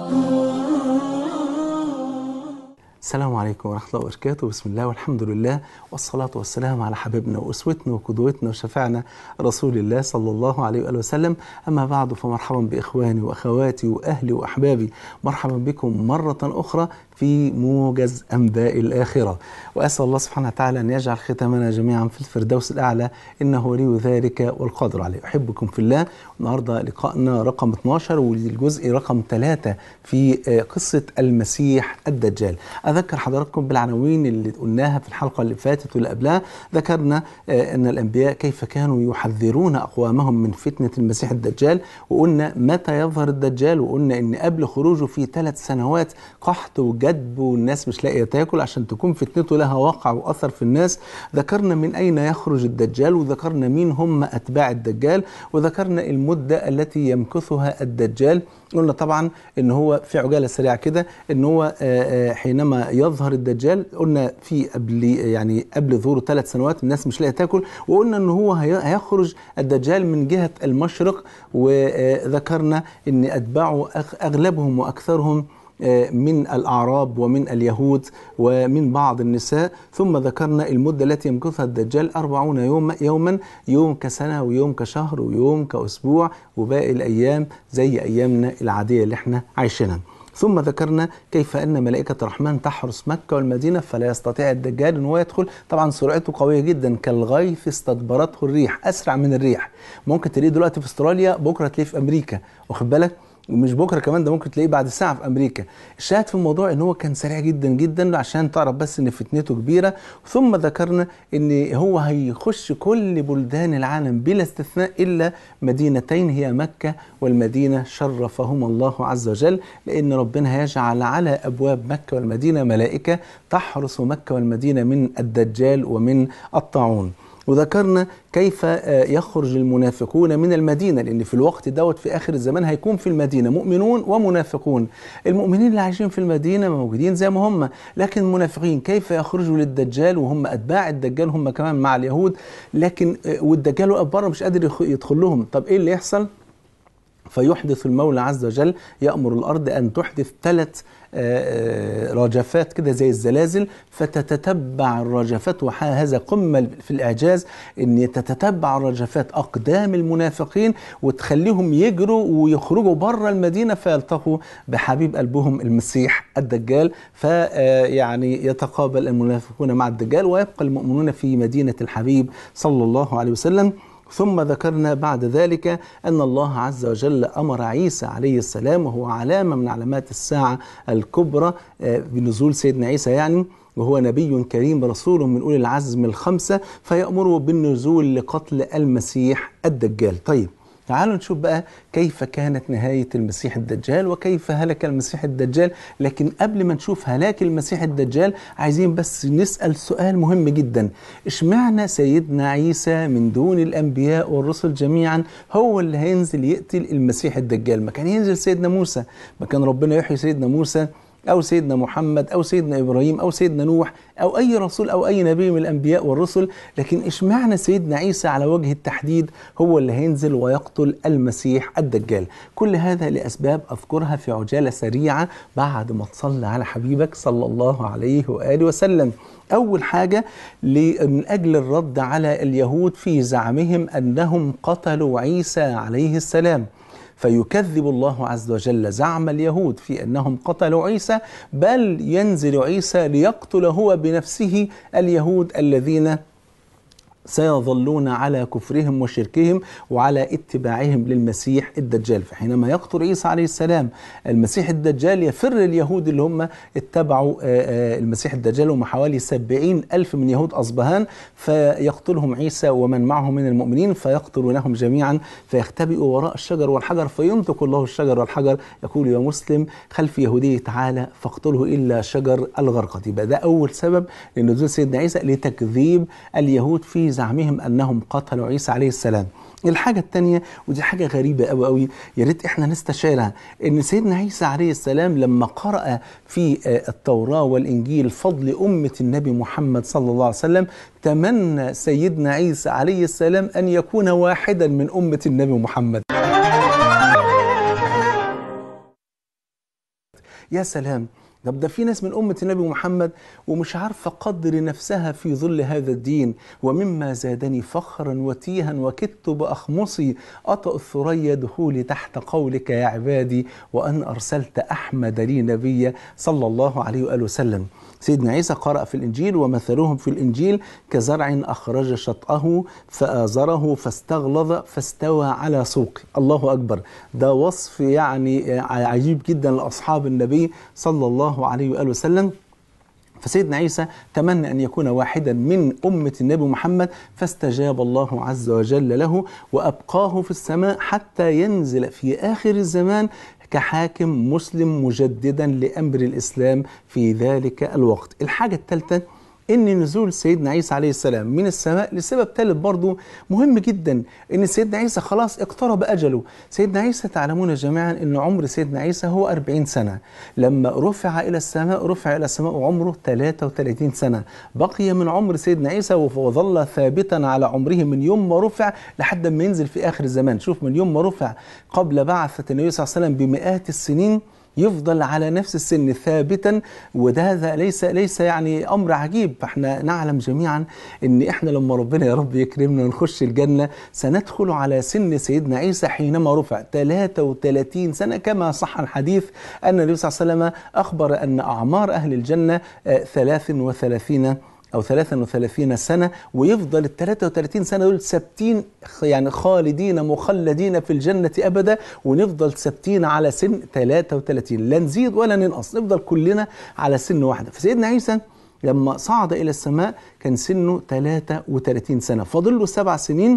السلام عليكم ورحمة الله وبركاته بسم الله والحمد لله والصلاة والسلام على حبيبنا وأسوتنا وقدوتنا وشفعنا رسول الله صلى الله عليه وآله وسلم أما بعد فمرحبا بإخواني وأخواتي وأهلي وأحبابي مرحبا بكم مرة أخرى في موجز أنباء الآخرة وأسأل الله سبحانه وتعالى أن يجعل ختامنا جميعا في الفردوس الأعلى إنه ولي ذلك والقادر عليه أحبكم في الله النهاردة لقائنا رقم 12 والجزء رقم 3 في قصة المسيح الدجال أذكر حضراتكم بالعناوين اللي قلناها في الحلقة اللي فاتت واللي قبلها ذكرنا أن الأنبياء كيف كانوا يحذرون أقوامهم من فتنة المسيح الدجال وقلنا متى يظهر الدجال وقلنا أن قبل خروجه في ثلاث سنوات قحط وجدب والناس مش لاقية تاكل عشان تكون فتنته لها وقع وأثر في الناس ذكرنا من أين يخرج الدجال وذكرنا مين هم أتباع الدجال وذكرنا المدة التي يمكثها الدجال قلنا طبعا ان هو في عجاله سريعه كده ان هو حينما يظهر الدجال قلنا في قبل يعني قبل ظهوره ثلاث سنوات الناس مش لاقيه تاكل وقلنا ان هو هيخرج الدجال من جهه المشرق وذكرنا ان اتباعه اغلبهم واكثرهم من الأعراب ومن اليهود ومن بعض النساء ثم ذكرنا المدة التي يمكثها الدجال أربعون يوم يوما يوم كسنة ويوم كشهر ويوم كأسبوع وباقي الأيام زي أيامنا العادية اللي احنا عايشينها ثم ذكرنا كيف ان ملائكه الرحمن تحرس مكه والمدينه فلا يستطيع الدجال ان هو يدخل طبعا سرعته قويه جدا كالغيث استدبرته الريح اسرع من الريح ممكن تلاقيه دلوقتي في استراليا بكره تلاقيه في امريكا واخد بالك ومش بكره كمان ده ممكن تلاقيه بعد ساعه في امريكا الشاهد في الموضوع ان هو كان سريع جدا جدا عشان تعرف بس ان فتنته كبيره ثم ذكرنا ان هو هيخش كل بلدان العالم بلا استثناء الا مدينتين هي مكه والمدينه شرفهما الله عز وجل لان ربنا هيجعل على ابواب مكه والمدينه ملائكه تحرس مكه والمدينه من الدجال ومن الطاعون وذكرنا كيف يخرج المنافقون من المدينة لأن في الوقت دوت في آخر الزمان هيكون في المدينة مؤمنون ومنافقون المؤمنين اللي عايشين في المدينة موجودين زي ما هم لكن المنافقين كيف يخرجوا للدجال وهم أتباع الدجال هم كمان مع اليهود لكن والدجال واقف بره مش قادر يدخل لهم طب إيه اللي يحصل فيحدث المولى عز وجل يأمر الأرض أن تحدث ثلاث رجفات كده زي الزلازل فتتتبع الرجفات وهذا قمة في الإعجاز أن تتتبع الرجفات أقدام المنافقين وتخليهم يجروا ويخرجوا بره المدينة فيلتقوا بحبيب قلبهم المسيح الدجال فيعني يتقابل المنافقون مع الدجال ويبقى المؤمنون في مدينة الحبيب صلى الله عليه وسلم ثم ذكرنا بعد ذلك أن الله عز وجل أمر عيسى عليه السلام وهو علامة من علامات الساعة الكبرى بنزول سيدنا عيسى يعني وهو نبي كريم رسول من أولي العزم الخمسة فيأمره بالنزول لقتل المسيح الدجال طيب تعالوا نشوف بقى كيف كانت نهاية المسيح الدجال وكيف هلك المسيح الدجال لكن قبل ما نشوف هلاك المسيح الدجال عايزين بس نسأل سؤال مهم جدا اشمعنى سيدنا عيسى من دون الأنبياء والرسل جميعا هو اللي هينزل يقتل المسيح الدجال ما كان ينزل سيدنا موسى ما كان ربنا يحيي سيدنا موسى أو سيدنا محمد أو سيدنا إبراهيم أو سيدنا نوح أو أي رسول أو أي نبي من الأنبياء والرسل لكن إشمعنى سيدنا عيسى على وجه التحديد هو اللي هينزل ويقتل المسيح الدجال كل هذا لأسباب أذكرها في عجالة سريعة بعد ما تصلى على حبيبك صلى الله عليه وآله وسلم أول حاجة من أجل الرد على اليهود في زعمهم أنهم قتلوا عيسى عليه السلام فيكذب الله عز وجل زعم اليهود في انهم قتلوا عيسى بل ينزل عيسى ليقتل هو بنفسه اليهود الذين سيظلون على كفرهم وشركهم وعلى اتباعهم للمسيح الدجال فحينما يقتل عيسى عليه السلام المسيح الدجال يفر اليهود اللي هم اتبعوا المسيح الدجال هم حوالي سبعين ألف من يهود أصبهان فيقتلهم عيسى ومن معه من المؤمنين فيقتلونهم جميعا فيختبئوا وراء الشجر والحجر فينطق الله الشجر والحجر يقول يا مسلم خلف يهودي تعالى فاقتله إلا شجر الغرقد يبقى ده أول سبب لنزول سيدنا عيسى لتكذيب اليهود في زعمهم انهم قتلوا عيسى عليه السلام الحاجة الثانية ودي حاجة غريبة قوي قوي يا ريت احنا نستشعرها ان سيدنا عيسى عليه السلام لما قرأ في التوراة والانجيل فضل أمة النبي محمد صلى الله عليه وسلم تمنى سيدنا عيسى عليه السلام ان يكون واحدا من أمة النبي محمد يا سلام طب ده في ناس من أمة النبي محمد ومش عارفة قدر نفسها في ظل هذا الدين ومما زادني فخرا وتيها وكدت بأخمصي أطأ الثريا دخولي تحت قولك يا عبادي وأن أرسلت أحمد لي نبيا صلى الله عليه وآله وسلم سيدنا عيسى قرأ في الإنجيل ومثلهم في الإنجيل كزرع أخرج شطأه فآزره فاستغلظ فاستوى على سوقه الله أكبر ده وصف يعني عجيب جدا لأصحاب النبي صلى الله عليه وآله وسلم فسيدنا عيسى تمنى أن يكون واحدا من أمة النبي محمد فاستجاب الله عز وجل له وأبقاه في السماء حتى ينزل في آخر الزمان كحاكم مسلم مجددا لأمر الإسلام في ذلك الوقت الحاجة الثالثة ان نزول سيدنا عيسى عليه السلام من السماء لسبب ثالث برضه مهم جدا ان سيدنا عيسى خلاص اقترب اجله سيدنا عيسى تعلمون جميعا ان عمر سيدنا عيسى هو 40 سنه لما رفع الى السماء رفع الى السماء وعمره 33 سنه بقي من عمر سيدنا عيسى وظل ثابتا على عمره من يوم ما رفع لحد ما ينزل في اخر الزمان شوف من يوم ما رفع قبل بعثه النبي صلى الله عليه وسلم بمئات السنين يفضل على نفس السن ثابتا وده هذا ليس ليس يعني امر عجيب فاحنا نعلم جميعا ان احنا لما ربنا يا رب يكرمنا ونخش الجنه سندخل على سن سيدنا عيسى حينما رفع 33 سنه كما صح الحديث ان النبي صلى الله عليه وسلم اخبر ان اعمار اهل الجنه 33 أو 33 سنة ويفضل ال 33 سنة دول ثابتين يعني خالدين مخلدين في الجنة أبدا ونفضل ثابتين على سن 33 لا نزيد ولا ننقص نفضل كلنا على سن واحدة فسيدنا عيسى لما صعد إلى السماء كان سنه 33 سنة فاضل له سبع سنين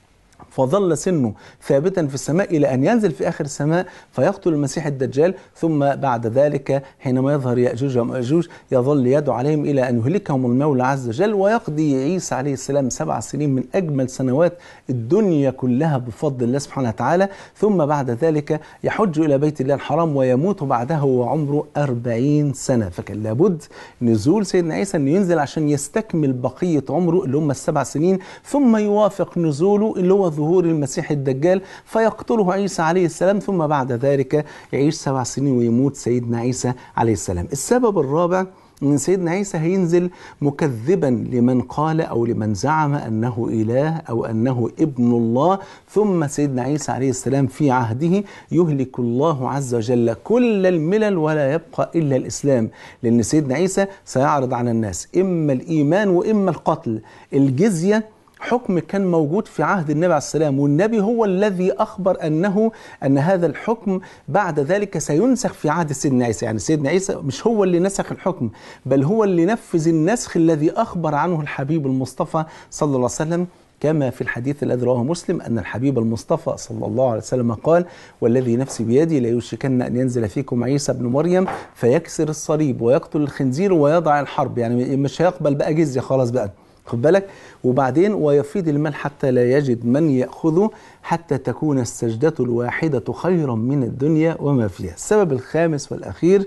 فظل سنه ثابتا في السماء الى ان ينزل في اخر السماء فيقتل المسيح الدجال ثم بعد ذلك حينما يظهر ياجوج وماجوج يظل يدعو عليهم الى ان يهلكهم المولى عز وجل ويقضي عيسى عليه السلام سبع سنين من اجمل سنوات الدنيا كلها بفضل الله سبحانه وتعالى ثم بعد ذلك يحج الى بيت الله الحرام ويموت بعدها وعمره أربعين سنه فكان لابد نزول سيدنا عيسى انه ينزل عشان يستكمل بقيه عمره اللي هم السبع سنين ثم يوافق نزوله اللي هو ظهور المسيح الدجال فيقتله عيسى عليه السلام ثم بعد ذلك يعيش سبع سنين ويموت سيدنا عيسى عليه السلام السبب الرابع ان سيدنا عيسى هينزل مكذبا لمن قال او لمن زعم انه اله او انه ابن الله ثم سيدنا عيسى عليه السلام في عهده يهلك الله عز وجل كل الملل ولا يبقى الا الاسلام لان سيدنا عيسى سيعرض على الناس اما الايمان واما القتل الجزيه حكم كان موجود في عهد النبي عليه السلام والنبي هو الذي أخبر أنه أن هذا الحكم بعد ذلك سينسخ في عهد سيدنا عيسى يعني سيدنا عيسى مش هو اللي نسخ الحكم بل هو اللي نفذ النسخ الذي أخبر عنه الحبيب المصطفى صلى الله عليه وسلم كما في الحديث الذي رواه مسلم أن الحبيب المصطفى صلى الله عليه وسلم قال والذي نفسي بيدي ليوشكن أن ينزل فيكم عيسى بن مريم فيكسر الصليب ويقتل الخنزير ويضع الحرب يعني مش هيقبل بقى جزية خلاص بقى خد بالك وبعدين ويفيض المال حتى لا يجد من يأخذه حتى تكون السجدة الواحدة خيرا من الدنيا وما فيها السبب الخامس والأخير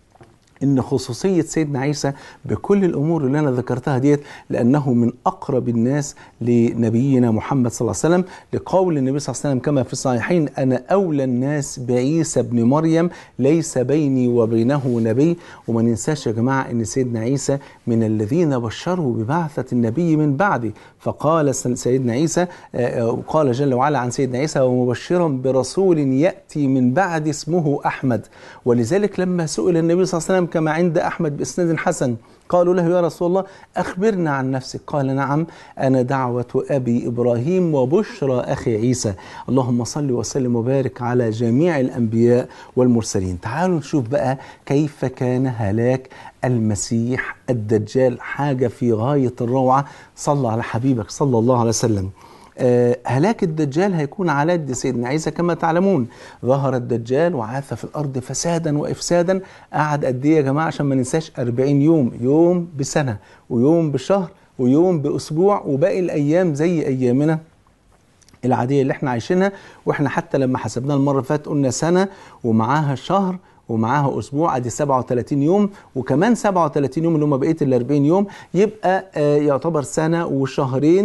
ان خصوصيه سيدنا عيسى بكل الامور اللي انا ذكرتها ديت لانه من اقرب الناس لنبينا محمد صلى الله عليه وسلم لقول النبي صلى الله عليه وسلم كما في الصحيحين انا اولى الناس بعيسى ابن مريم ليس بيني وبينه نبي وما ننساش يا جماعه ان سيدنا عيسى من الذين بشروا ببعثه النبي من بعده فقال سيدنا عيسى قال جل وعلا عن سيدنا عيسى ومبشرا برسول ياتي من بعد اسمه احمد ولذلك لما سئل النبي صلى الله عليه وسلم كما عند أحمد بإسناد حسن قالوا له يا رسول الله أخبرنا عن نفسك قال نعم أنا دعوة أبي إبراهيم وبشرى أخي عيسى اللهم صل وسلم وبارك على جميع الأنبياء والمرسلين تعالوا نشوف بقى كيف كان هلاك المسيح الدجال حاجة في غاية الروعة صلى على حبيبك صلى الله عليه وسلم آه هلاك الدجال هيكون على يد سيدنا عيسى كما تعلمون ظهر الدجال وعاث في الارض فسادا وافسادا قعد قد ايه يا جماعه عشان ما ننساش 40 يوم يوم بسنه ويوم بشهر ويوم باسبوع وباقي الايام زي ايامنا العاديه اللي احنا عايشينها واحنا حتى لما حسبناها المره اللي فاتت قلنا سنه ومعاها شهر ومعاها اسبوع ادي 37 يوم وكمان 37 يوم اللي هم بقيه ال 40 يوم يبقى آه يعتبر سنه وشهرين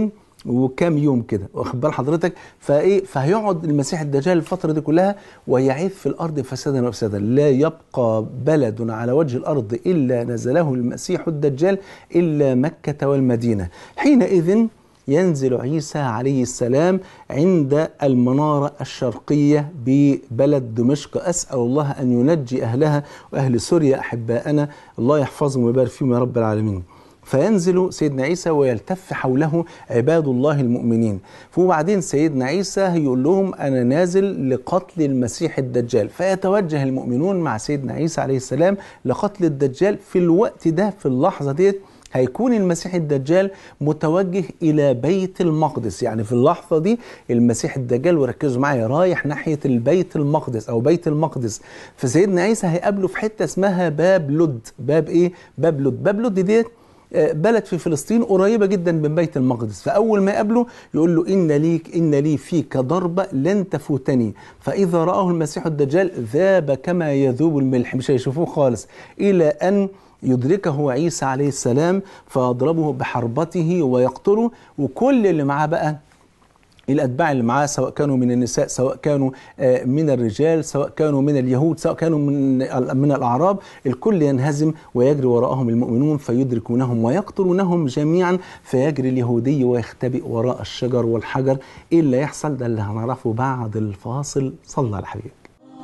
وكام يوم كده واخد بال حضرتك فايه فهيقعد المسيح الدجال الفتره دي كلها ويعيث في الارض فسادا وافسادا لا يبقى بلد على وجه الارض الا نزله المسيح الدجال الا مكه والمدينه حينئذ ينزل عيسى عليه السلام عند المنارة الشرقية ببلد دمشق أسأل الله أن ينجي أهلها وأهل سوريا أحباءنا الله يحفظهم ويبارك فيهم يا رب العالمين فينزل سيدنا عيسى ويلتف حوله عباد الله المؤمنين وبعدين سيدنا عيسى يقول لهم أنا نازل لقتل المسيح الدجال فيتوجه المؤمنون مع سيدنا عيسى عليه السلام لقتل الدجال في الوقت ده في اللحظة ديت هيكون المسيح الدجال متوجه الى بيت المقدس يعني في اللحظه دي المسيح الدجال وركزوا معايا رايح ناحيه البيت المقدس او بيت المقدس فسيدنا عيسى هيقابله في حته اسمها باب لد باب ايه باب لد باب لد ديت بلد في فلسطين قريبه جدا من بيت المقدس فاول ما يقابله يقول له ان ليك ان لي فيك ضربه لن تفوتني فاذا راه المسيح الدجال ذاب كما يذوب الملح مش هيشوفوه خالص الى ان يدركه عيسى عليه السلام فيضربه بحربته ويقتله وكل اللي معاه بقى الاتباع اللي معاه سواء كانوا من النساء سواء كانوا من الرجال سواء كانوا من اليهود سواء كانوا من من الاعراب الكل ينهزم ويجري وراءهم المؤمنون فيدركونهم ويقتلونهم جميعا فيجري اليهودي ويختبئ وراء الشجر والحجر ايه اللي يحصل ده اللي هنعرفه بعد الفاصل صلى على حبيبك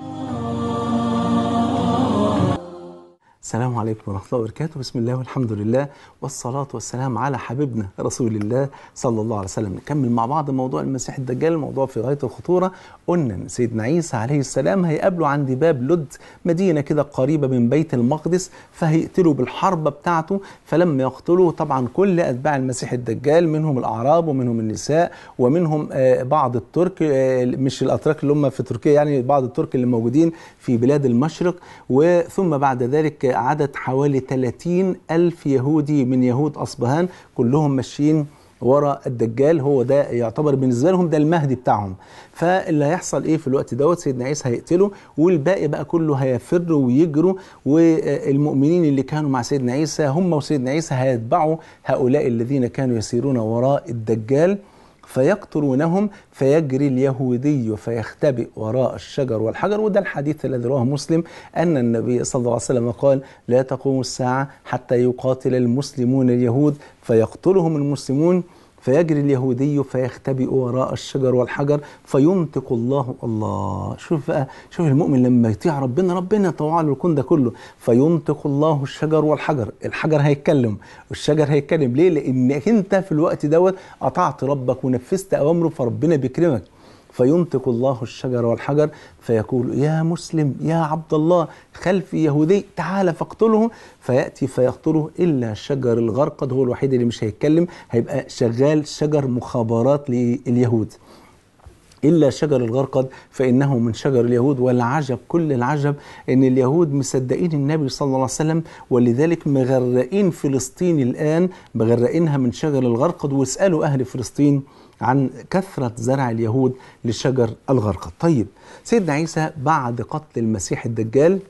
السلام عليكم ورحمة الله وبركاته بسم الله والحمد لله والصلاة والسلام على حبيبنا رسول الله صلى الله عليه وسلم نكمل مع بعض موضوع المسيح الدجال الموضوع في غاية الخطورة قلنا ان سيدنا عيسى عليه السلام هيقابله عند باب لد مدينة كده قريبة من بيت المقدس فهيقتلوا بالحربة بتاعته فلما يقتلوا طبعا كل أتباع المسيح الدجال منهم الأعراب ومنهم النساء ومنهم بعض الترك مش الأتراك اللي هم في تركيا يعني بعض الترك اللي موجودين في بلاد المشرق وثم بعد ذلك عدد حوالي 30 ألف يهودي من يهود أصبهان كلهم ماشيين ورا الدجال هو ده يعتبر بالنسبه لهم ده المهدي بتاعهم فاللي هيحصل ايه في الوقت دوت سيدنا عيسى هيقتله والباقي بقى كله هيفروا ويجروا والمؤمنين اللي كانوا مع سيدنا عيسى هم وسيدنا عيسى هيتبعوا هؤلاء الذين كانوا يسيرون وراء الدجال فيقتلونهم فيجري اليهودي فيختبئ وراء الشجر والحجر وده الحديث الذي رواه مسلم أن النبي صلى الله عليه وسلم قال لا تقوم الساعة حتى يقاتل المسلمون اليهود فيقتلهم المسلمون فيجري اليهودي فيختبئ وراء الشجر والحجر فينطق الله الله شوف بقى شوف المؤمن لما يطيع ربنا ربنا طوع له الكون ده كله فينطق الله الشجر والحجر الحجر هيتكلم والشجر هيتكلم ليه لانك انت في الوقت دوت اطعت ربك ونفذت اوامره فربنا بيكرمك فينطق الله الشجر والحجر فيقول يا مسلم يا عبد الله خلفي يهودي تعال فاقتله فياتي فيقتله الا شجر الغرقد هو الوحيد اللي مش هيتكلم هيبقى شغال شجر مخابرات لليهود إلا شجر الغرقد فإنه من شجر اليهود والعجب كل العجب أن اليهود مصدقين النبي صلى الله عليه وسلم ولذلك مغرقين فلسطين الآن مغرقينها من شجر الغرقد واسألوا أهل فلسطين عن كثرة زرع اليهود لشجر الغرقد طيب سيدنا عيسى بعد قتل المسيح الدجال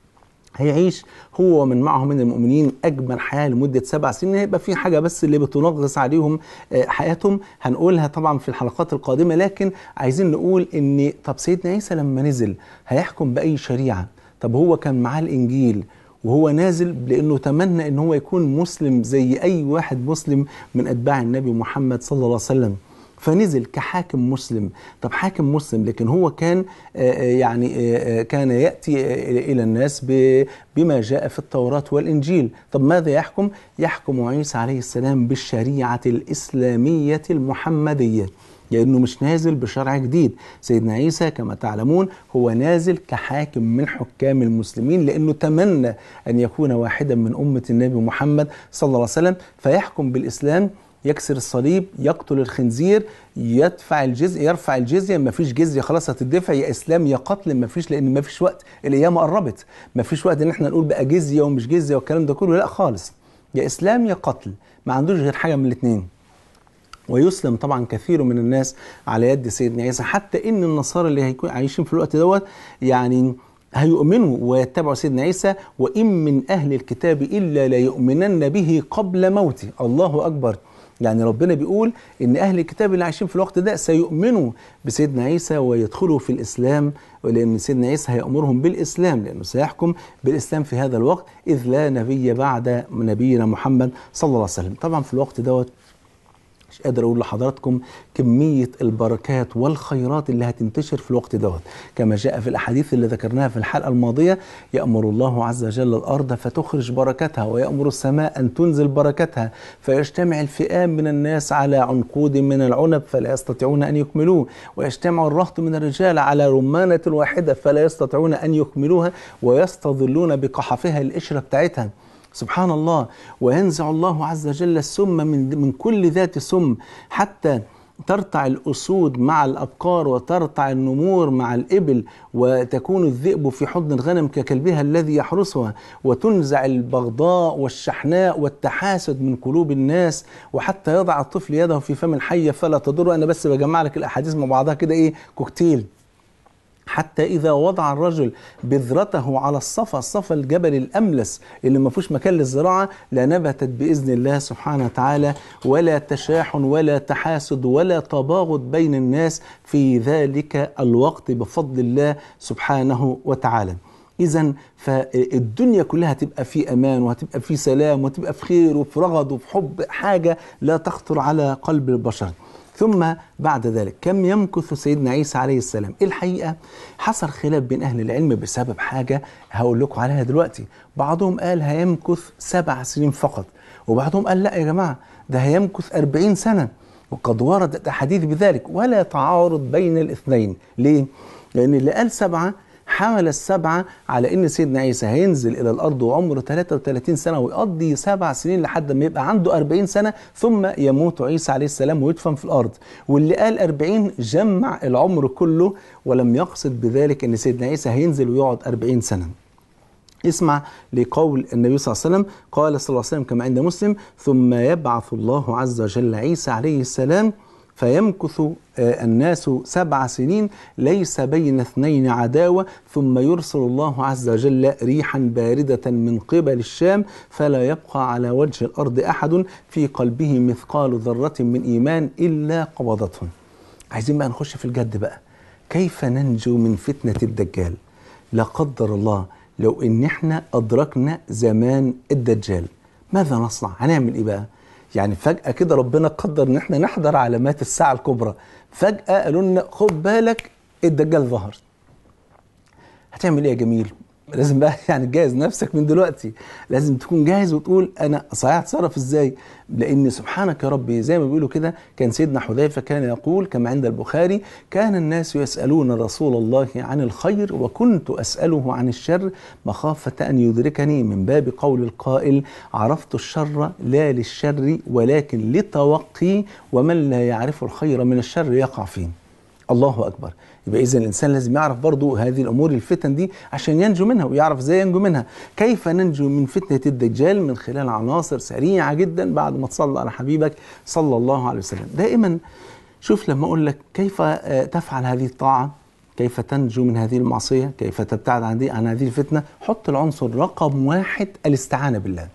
هيعيش هو ومن معه من المؤمنين اجمل حياه لمده سبع سنين هيبقى في حاجه بس اللي بتنغص عليهم حياتهم هنقولها طبعا في الحلقات القادمه لكن عايزين نقول ان طب سيدنا عيسى لما نزل هيحكم باي شريعه طب هو كان معاه الانجيل وهو نازل لانه تمنى ان هو يكون مسلم زي اي واحد مسلم من اتباع النبي محمد صلى الله عليه وسلم فنزل كحاكم مسلم طب حاكم مسلم لكن هو كان يعني كان يأتي إلى الناس بما جاء في التوراة والإنجيل طب ماذا يحكم؟ يحكم عيسى عليه السلام بالشريعة الإسلامية المحمدية لأنه مش نازل بشرع جديد سيدنا عيسى كما تعلمون هو نازل كحاكم من حكام المسلمين لأنه تمنى أن يكون واحدا من أمة النبي محمد صلى الله عليه وسلم فيحكم بالإسلام يكسر الصليب يقتل الخنزير يدفع الجزية يرفع الجزية ما فيش جزية خلاص هتدفع يا إسلام يا قتل ما فيش لأن ما فيش وقت الأيام قربت ما فيش وقت إن احنا نقول بقى جزية ومش جزية والكلام ده كله لا خالص يا إسلام يا قتل ما عندوش غير حاجة من الاثنين ويسلم طبعا كثير من الناس على يد سيدنا عيسى حتى ان النصارى اللي هيكون عايشين في الوقت دوت يعني هيؤمنوا ويتبعوا سيدنا عيسى وان من اهل الكتاب الا ليؤمنن به قبل موته الله اكبر يعني ربنا بيقول ان اهل الكتاب اللي عايشين في الوقت ده سيؤمنوا بسيدنا عيسى ويدخلوا في الاسلام ولان سيدنا عيسى هيامرهم بالاسلام لانه سيحكم بالاسلام في هذا الوقت اذ لا نبي بعد نبينا محمد صلى الله عليه وسلم طبعا في الوقت دوت مش قادر اقول لحضراتكم كميه البركات والخيرات اللي هتنتشر في الوقت دوت كما جاء في الاحاديث اللي ذكرناها في الحلقه الماضيه يامر الله عز وجل الارض فتخرج بركتها ويامر السماء ان تنزل بركتها فيجتمع الفئام من الناس على عنقود من العنب فلا يستطيعون ان يكملوه ويجتمع الرهط من الرجال على رمانه واحده فلا يستطيعون ان يكملوها ويستظلون بقحفها القشره بتاعتها سبحان الله وينزع الله عز وجل السم من من كل ذات سم حتى ترتع الأسود مع الأبقار وترتع النمور مع الإبل وتكون الذئب في حضن الغنم ككلبها الذي يحرسها وتنزع البغضاء والشحناء والتحاسد من قلوب الناس وحتى يضع الطفل يده في فم الحية فلا تضر أنا بس بجمع لك الأحاديث مع بعضها كده إيه كوكتيل حتى إذا وضع الرجل بذرته على الصفا الصفا الجبل الأملس اللي ما فيهوش مكان للزراعة لنبتت بإذن الله سبحانه وتعالى ولا تشاحن ولا تحاسد ولا تباغض بين الناس في ذلك الوقت بفضل الله سبحانه وتعالى إذا فالدنيا كلها هتبقى في أمان وهتبقى في سلام وهتبقى في خير وفي رغد وفي حب حاجة لا تخطر على قلب البشر ثم بعد ذلك كم يمكث سيدنا عيسى عليه السلام الحقيقة حصل خلاف بين أهل العلم بسبب حاجة هقول لكم عليها دلوقتي بعضهم قال هيمكث سبع سنين فقط وبعضهم قال لا يا جماعة ده هيمكث أربعين سنة وقد وردت أحاديث بذلك ولا تعارض بين الاثنين ليه؟ لأن اللي قال سبعة حمل السبعة على أن سيدنا عيسى هينزل إلى الأرض وعمره 33 سنة ويقضي سبع سنين لحد ما يبقى عنده 40 سنة ثم يموت عيسى عليه السلام ويدفن في الأرض واللي قال 40 جمع العمر كله ولم يقصد بذلك أن سيدنا عيسى هينزل ويقعد 40 سنة اسمع لقول النبي صلى الله عليه وسلم قال صلى الله عليه وسلم كما عند مسلم ثم يبعث الله عز وجل عيسى عليه السلام فيمكث الناس سبع سنين ليس بين اثنين عداوة ثم يرسل الله عز وجل ريحا باردة من قبل الشام فلا يبقى على وجه الأرض أحد في قلبه مثقال ذرة من إيمان إلا قبضته عايزين بقى نخش في الجد بقى كيف ننجو من فتنة الدجال لا قدر الله لو ان احنا ادركنا زمان الدجال ماذا نصنع هنعمل ايه بقى يعني فجأة كده ربنا قدر ان احنا نحضر علامات الساعة الكبرى فجأة قالوا لنا خد بالك الدجال ظهر هتعمل ايه يا جميل لازم بقى يعني تجهز نفسك من دلوقتي لازم تكون جاهز وتقول انا صحيح اتصرف ازاي لان سبحانك يا ربي زي ما بيقولوا كده كان سيدنا حذيفه كان يقول كما عند البخاري كان الناس يسالون رسول الله عن الخير وكنت اساله عن الشر مخافه ان يدركني من باب قول القائل عرفت الشر لا للشر ولكن لتوقي ومن لا يعرف الخير من الشر يقع فيه الله اكبر يبقى اذا الانسان لازم يعرف برضه هذه الامور الفتن دي عشان ينجو منها ويعرف ازاي ينجو منها كيف ننجو من فتنه الدجال من خلال عناصر سريعه جدا بعد ما تصلى على حبيبك صلى الله عليه وسلم دائما شوف لما اقول لك كيف تفعل هذه الطاعه كيف تنجو من هذه المعصيه كيف تبتعد عن, دي عن هذه الفتنه حط العنصر رقم واحد الاستعانه بالله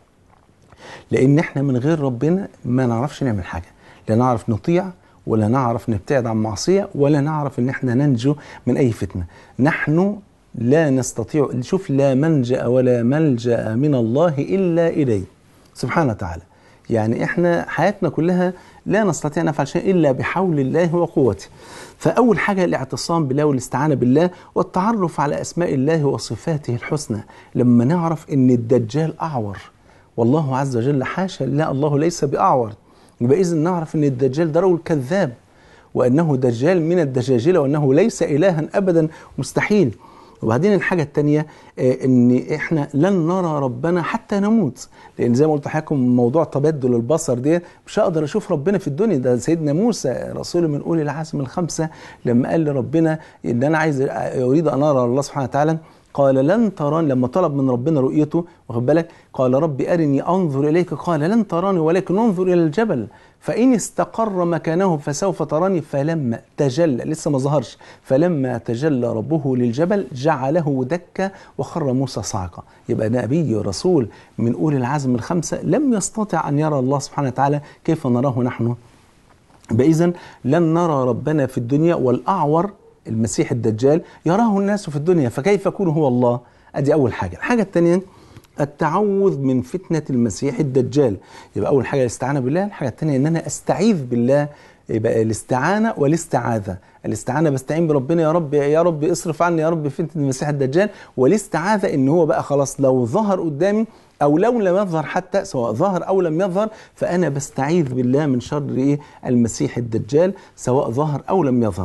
لان احنا من غير ربنا ما نعرفش نعمل حاجه لا نعرف نطيع ولا نعرف نبتعد عن معصية ولا نعرف ان احنا ننجو من اي فتنة نحن لا نستطيع شوف لا منجأ ولا ملجأ من الله إلا إليه سبحانه وتعالى يعني احنا حياتنا كلها لا نستطيع نفعل شيء إلا بحول الله وقوته فأول حاجة الاعتصام بالله والاستعانة بالله والتعرف على أسماء الله وصفاته الحسنى لما نعرف أن الدجال أعور والله عز وجل حاشا لا الله ليس بأعور يبقى إذن نعرف أن الدجال ده رجل كذاب وأنه دجال من الدجاجلة وأنه ليس إلها أبدا مستحيل وبعدين الحاجة التانية ان احنا لن نرى ربنا حتى نموت لان زي ما قلت لحضراتكم موضوع تبدل البصر ده مش هقدر اشوف ربنا في الدنيا ده سيدنا موسى رسول من اولي العزم الخمسة لما قال لربنا ان انا عايز اريد ان ارى الله سبحانه وتعالى قال لن تراني لما طلب من ربنا رؤيته واخد بالك قال رب أرني أنظر إليك قال لن تراني ولكن انظر إلى الجبل فإن استقر مكانه فسوف تراني فلما تجلى لسه ما ظهرش فلما تجلى ربه للجبل جعله دكا وخر موسى صعقا يبقى نبي رسول من أولي العزم الخمسة لم يستطع أن يرى الله سبحانه وتعالى كيف نراه نحن إذا لن نرى ربنا في الدنيا والأعور المسيح الدجال يراه الناس في الدنيا فكيف يكون هو الله ادي اول حاجه الحاجه الثانيه التعوذ من فتنه المسيح الدجال يبقى اول حاجه الاستعانه بالله الحاجه الثانيه ان انا استعيذ بالله يبقى الاستعانه والاستعاذه الاستعانه بستعين بربنا يا رب يا رب اصرف عني يا رب فتنه المسيح الدجال والاستعاذه ان هو بقى خلاص لو ظهر قدامي او لو لم يظهر حتى سواء ظهر او لم يظهر فانا بستعيذ بالله من شر ايه المسيح الدجال سواء ظهر او لم يظهر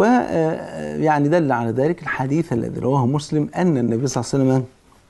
ويعني دل على ذلك الحديث الذي رواه مسلم ان النبي صلى الله عليه وسلم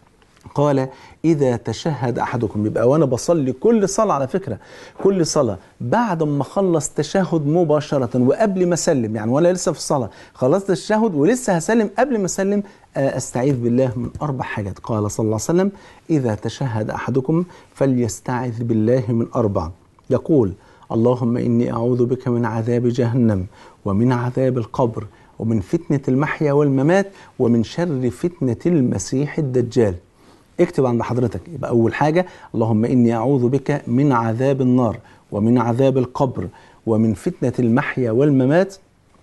قال إذا تشهد أحدكم يبقى وأنا بصلي كل صلاة على فكرة كل صلاة بعد ما أخلص تشهد مباشرة وقبل ما أسلم يعني وأنا لسه في الصلاة خلصت التشهد ولسه هسلم قبل ما أسلم أستعيذ بالله من أربع حاجات قال صلى الله عليه وسلم إذا تشهد أحدكم فليستعذ بالله من أربع يقول اللهم إني أعوذ بك من عذاب جهنم ومن عذاب القبر ومن فتنة المحيا والممات ومن شر فتنة المسيح الدجال اكتب عند حضرتك يبقى أول حاجة اللهم إني أعوذ بك من عذاب النار ومن عذاب القبر ومن فتنة المحيا والممات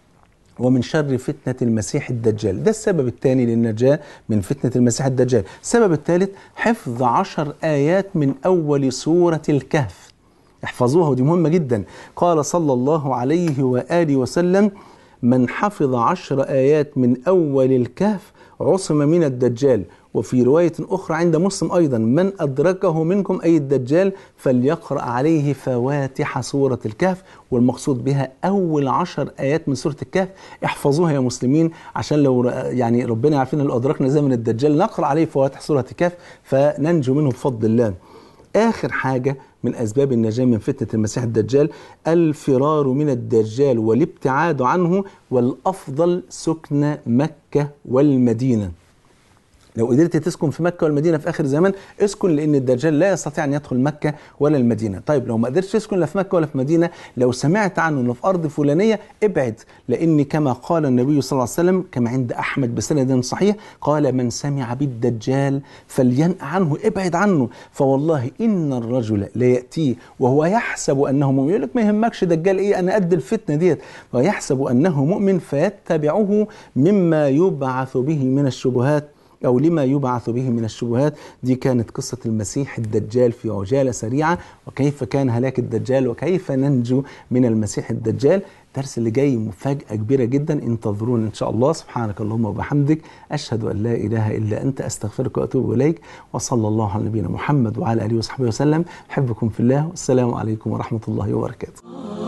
ومن شر فتنة المسيح الدجال ده السبب الثاني للنجاة من فتنة المسيح الدجال السبب الثالث حفظ عشر آيات من أول سورة الكهف احفظوها ودي مهمة جدا قال صلى الله عليه وآله وسلم من حفظ عشر آيات من أول الكهف عصم من الدجال وفي رواية أخرى عند مسلم أيضا من أدركه منكم أي الدجال فليقرأ عليه فواتح سورة الكهف والمقصود بها أول عشر آيات من سورة الكهف احفظوها يا مسلمين عشان لو يعني ربنا يعافينا لو أدركنا زمن الدجال نقرأ عليه فواتح سورة الكهف فننجو منه بفضل الله آخر حاجة من أسباب النجاة من فتنة المسيح الدجال الفرار من الدجال والابتعاد عنه والأفضل سكن مكة والمدينة لو قدرت تسكن في مكه والمدينه في اخر زمان اسكن لان الدجال لا يستطيع ان يدخل مكه ولا المدينه طيب لو ما قدرتش تسكن لا في مكه ولا في مدينه لو سمعت عنه انه في ارض فلانيه ابعد لان كما قال النبي صلى الله عليه وسلم كما عند احمد بسند صحيح قال من سمع بالدجال فلينأ عنه ابعد عنه فوالله ان الرجل لياتيه وهو يحسب انه مؤمن يقول لك ما يهمكش دجال ايه انا قد الفتنه ديت ويحسب انه مؤمن فيتبعه مما يبعث به من الشبهات أو لما يبعث به من الشبهات دي كانت قصة المسيح الدجال في عجالة سريعة وكيف كان هلاك الدجال وكيف ننجو من المسيح الدجال الدرس اللي جاي مفاجأة كبيرة جدا انتظرونا إن شاء الله سبحانك اللهم وبحمدك أشهد أن لا إله إلا أنت أستغفرك وأتوب إليك وصلى الله على نبينا محمد وعلى آله وصحبه وسلم أحبكم في الله والسلام عليكم ورحمة الله وبركاته